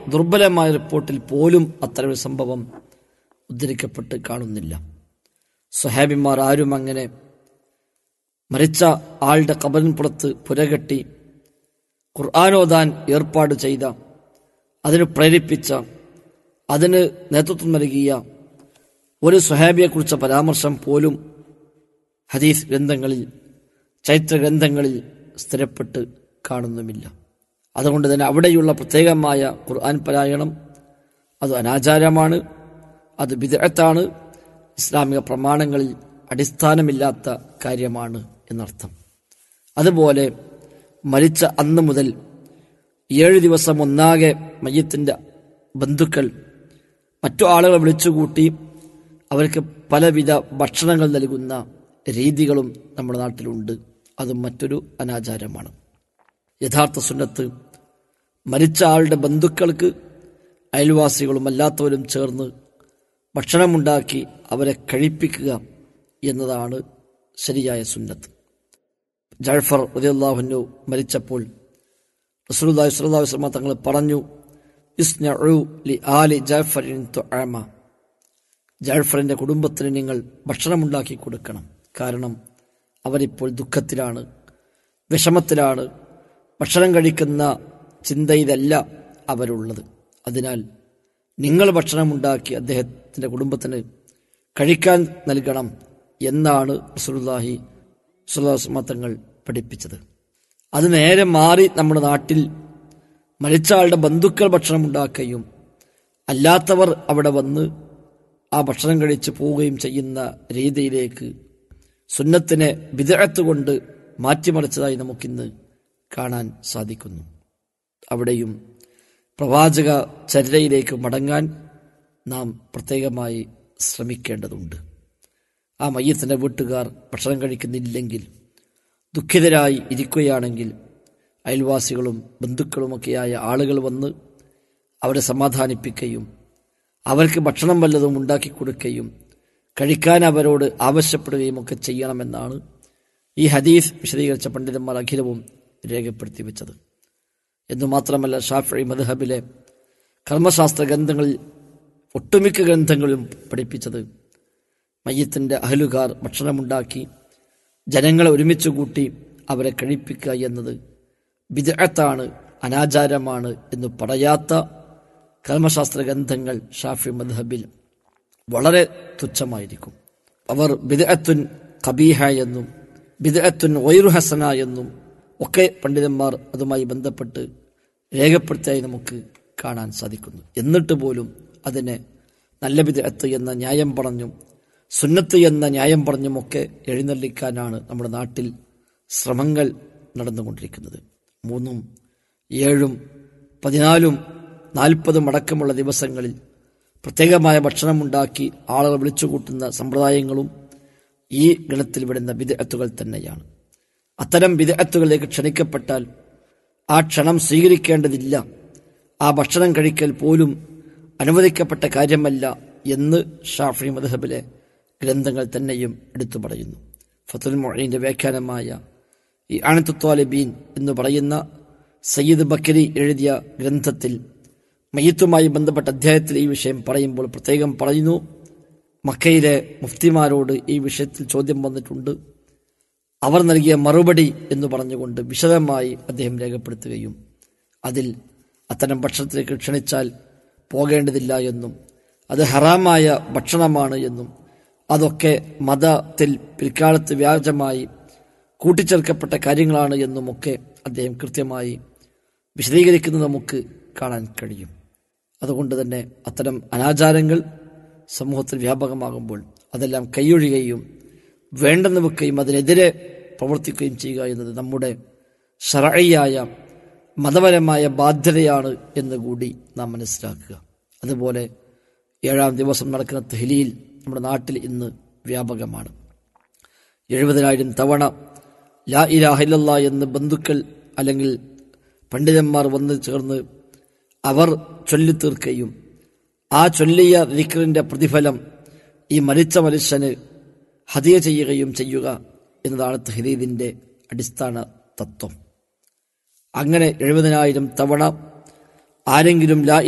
ദുർബലമായ റിപ്പോർട്ടിൽ പോലും അത്തരമൊരു സംഭവം ഉദ്ധരിക്കപ്പെട്ട് കാണുന്നില്ല സ്വഹാബിമാർ ആരും അങ്ങനെ മരിച്ച ആളുടെ കബറിൻ പുറത്ത് പുരകെട്ടി ഖുർആാനോദാൻ ഏർപ്പാട് ചെയ്ത അതിന് പ്രേരിപ്പിച്ച അതിന് നേതൃത്വം നൽകിയ ഒരു സ്വഹാബിയെക്കുറിച്ച പരാമർശം പോലും ഹദീസ് ഗ്രന്ഥങ്ങളിൽ ചൈത്ര ഗ്രന്ഥങ്ങളിൽ സ്ഥിരപ്പെട്ട് കാണുന്നുമില്ല അതുകൊണ്ട് തന്നെ അവിടെയുള്ള പ്രത്യേകമായ ഖുർആൻ പാരായണം അത് അനാചാരമാണ് അത് വിദഗ്ധത്താണ് ഇസ്ലാമിക പ്രമാണങ്ങളിൽ അടിസ്ഥാനമില്ലാത്ത കാര്യമാണ് എന്നർത്ഥം അതുപോലെ മരിച്ച അന്ന് മുതൽ ഏഴ് ദിവസം ഒന്നാകെ മയ്യത്തിൻ്റെ ബന്ധുക്കൾ മറ്റു ആളുകളെ വിളിച്ചുകൂട്ടി അവർക്ക് പലവിധ ഭക്ഷണങ്ങൾ നൽകുന്ന രീതികളും നമ്മുടെ നാട്ടിലുണ്ട് അതും മറ്റൊരു അനാചാരമാണ് യഥാർത്ഥ സുന്നത്ത് മരിച്ച ആളുടെ ബന്ധുക്കൾക്ക് അയൽവാസികളും അല്ലാത്തവരും ചേർന്ന് ഭക്ഷണമുണ്ടാക്കി അവരെ കഴിപ്പിക്കുക എന്നതാണ് ശരിയായ സുന്നത്ത് ജാഫർ റളിയല്ലാഹുവിനു മരിച്ചപ്പോൾ റസൂലുള്ളാഹി സ്വല്ലല്ലാഹു അലൈഹി വസല്ലം തങ്ങൾ പറഞ്ഞു ഇസ്നഉ ലി ആലി ജാഫറിൻ തുഅമ ജാഫറിന്റെ കുടുംബത്തിന് നിങ്ങൾ ഭക്ഷണമുണ്ടാക്കി കൊടുക്കണം കാരണം അവരിപ്പോൾ ദുഃഖത്തിലാണ് വിഷമത്തിലാണ് ഭക്ഷണം കഴിക്കുന്ന ചിന്തയിലല്ല അവരുള്ളത് അതിനാൽ നിങ്ങൾ ഭക്ഷണമുണ്ടാക്കി അദ്ദേഹത്തിൻ്റെ കുടുംബത്തിന് കഴിക്കാൻ നൽകണം എന്നാണ് റസൂലുള്ളാഹി സ്വലാസ്മ തങ്ങൾ പഠിപ്പിച്ചത് അത് നേരെ മാറി നമ്മുടെ നാട്ടിൽ മരിച്ച ആളുടെ ബന്ധുക്കൾ ഭക്ഷണം ഉണ്ടാക്കുകയും അല്ലാത്തവർ അവിടെ വന്ന് ആ ഭക്ഷണം കഴിച്ച് പോവുകയും ചെയ്യുന്ന രീതിയിലേക്ക് സുന്നത്തിനെ വിദഗ്ധത്ത് കൊണ്ട് മാറ്റിമറിച്ചതായി നമുക്കിന്ന് കാണാൻ സാധിക്കുന്നു അവിടെയും പ്രവാചക ചര്യയിലേക്ക് മടങ്ങാൻ നാം പ്രത്യേകമായി ശ്രമിക്കേണ്ടതുണ്ട് ആ മയ്യത്തിൻ്റെ വീട്ടുകാർ ഭക്ഷണം കഴിക്കുന്നില്ലെങ്കിൽ ദുഃഖിതരായി ഇരിക്കുകയാണെങ്കിൽ അയൽവാസികളും ബന്ധുക്കളുമൊക്കെയായ ആളുകൾ വന്ന് അവരെ സമാധാനിപ്പിക്കുകയും അവർക്ക് ഭക്ഷണം വല്ലതും ഉണ്ടാക്കി കൊടുക്കുകയും കഴിക്കാൻ അവരോട് ആവശ്യപ്പെടുകയും ഒക്കെ ചെയ്യണമെന്നാണ് ഈ ഹദീസ് വിശദീകരിച്ച പണ്ഡിതന്മാർ അഖിലവും രേഖപ്പെടുത്തി വെച്ചത് എന്നു മാത്രമല്ല ഷാഫി മദ്ഹബിലെ കർമ്മശാസ്ത്ര ഗ്രന്ഥങ്ങളിൽ ഒട്ടുമിക്ക ഗ്രന്ഥങ്ങളും പഠിപ്പിച്ചത് മയ്യത്തിൻ്റെ അഹലുകാർ ഭക്ഷണമുണ്ടാക്കി ജനങ്ങളെ ഒരുമിച്ച് കൂട്ടി അവരെ കഴിപ്പിക്കുക എന്നത് വിദഗ്ധത്താണ് അനാചാരമാണ് എന്ന് പറയാത്ത കർമ്മശാസ്ത്ര ഗ്രന്ഥങ്ങൾ ഷാഫി മദ്ഹബിൽ വളരെ തുച്ഛമായിരിക്കും അവർ ബിദഅത്തുൻ കബീഹ എന്നും ബിദഅത്തുൻ വൈറു ഹസന എന്നും ഒക്കെ പണ്ഡിതന്മാർ അതുമായി ബന്ധപ്പെട്ട് രേഖപ്പെടുത്തിയായി നമുക്ക് കാണാൻ സാധിക്കുന്നു എന്നിട്ട് പോലും അതിനെ നല്ല ബിദഅത്ത് എന്ന ന്യായം പറഞ്ഞും സുന്നത്ത് എന്ന ന്യായം പറഞ്ഞുമൊക്കെ എഴുന്നള്ളിക്കാനാണ് നമ്മുടെ നാട്ടിൽ ശ്രമങ്ങൾ നടന്നുകൊണ്ടിരിക്കുന്നത് മൂന്നും ഏഴും പതിനാലും നാൽപ്പതും അടക്കമുള്ള ദിവസങ്ങളിൽ പ്രത്യേകമായ ഭക്ഷണമുണ്ടാക്കി ആളുകൾ വിളിച്ചുകൂട്ടുന്ന സമ്പ്രദായങ്ങളും ഈ ഗണത്തിൽ വിടുന്ന വിദഗ്ധത്തുകൾ തന്നെയാണ് അത്തരം വിദഗ്ധത്തുകളിലേക്ക് ക്ഷണിക്കപ്പെട്ടാൽ ആ ക്ഷണം സ്വീകരിക്കേണ്ടതില്ല ആ ഭക്ഷണം കഴിക്കൽ പോലും അനുവദിക്കപ്പെട്ട കാര്യമല്ല എന്ന് ഷാഫി മദ്ഹബിലെ ഗ്രന്ഥങ്ങൾ തന്നെയും എടുത്തു പറയുന്നു ഫത്തുൽ മൊഴീൻ്റെ വ്യാഖ്യാനമായ ഈ അണത്തുത്വാലിബീൻ എന്ന് പറയുന്ന സയ്യിദ് ബക്കരി എഴുതിയ ഗ്രന്ഥത്തിൽ മയ്യത്തുമായി ബന്ധപ്പെട്ട അധ്യായത്തിൽ ഈ വിഷയം പറയുമ്പോൾ പ്രത്യേകം പറയുന്നു മക്കയിലെ മുഫ്തിമാരോട് ഈ വിഷയത്തിൽ ചോദ്യം വന്നിട്ടുണ്ട് അവർ നൽകിയ മറുപടി എന്ന് പറഞ്ഞുകൊണ്ട് വിശദമായി അദ്ദേഹം രേഖപ്പെടുത്തുകയും അതിൽ അത്തരം ഭക്ഷണത്തിലേക്ക് ക്ഷണിച്ചാൽ പോകേണ്ടതില്ല എന്നും അത് ഹറാമായ ഭക്ഷണമാണ് എന്നും അതൊക്കെ മതത്തിൽ പിൽക്കാലത്ത് വ്യാജമായി കൂട്ടിച്ചേർക്കപ്പെട്ട കാര്യങ്ങളാണ് എന്നുമൊക്കെ അദ്ദേഹം കൃത്യമായി വിശദീകരിക്കുന്നത് നമുക്ക് കാണാൻ കഴിയും അതുകൊണ്ട് തന്നെ അത്തരം അനാചാരങ്ങൾ സമൂഹത്തിൽ വ്യാപകമാകുമ്പോൾ അതെല്ലാം കൈയൊഴിയുകയും വേണ്ടെന്ന് വെക്കുകയും അതിനെതിരെ പ്രവർത്തിക്കുകയും ചെയ്യുക എന്നത് നമ്മുടെ ഷറയായ മതപരമായ ബാധ്യതയാണ് എന്ന് കൂടി നാം മനസ്സിലാക്കുക അതുപോലെ ഏഴാം ദിവസം നടക്കുന്ന തെഹലിയിൽ നമ്മുടെ നാട്ടിൽ ഇന്ന് വ്യാപകമാണ് എഴുപതിനായിരം തവണ ലാ ഇലാഹില്ല എന്ന് ബന്ധുക്കൾ അല്ലെങ്കിൽ പണ്ഡിതന്മാർ വന്ന് ചേർന്ന് അവർ ചൊല്ലിത്തീർക്കുകയും ആ ചൊല്ലിയ ദിക്റിന്റെ പ്രതിഫലം ഈ മരിച്ച മനുഷ്യന് ഹതിയ ചെയ്യുകയും ചെയ്യുക എന്നതാണ് തഹരീദിന്റെ അടിസ്ഥാന തത്വം അങ്ങനെ എഴുപതിനായിരം തവണ ആരെങ്കിലും ലാ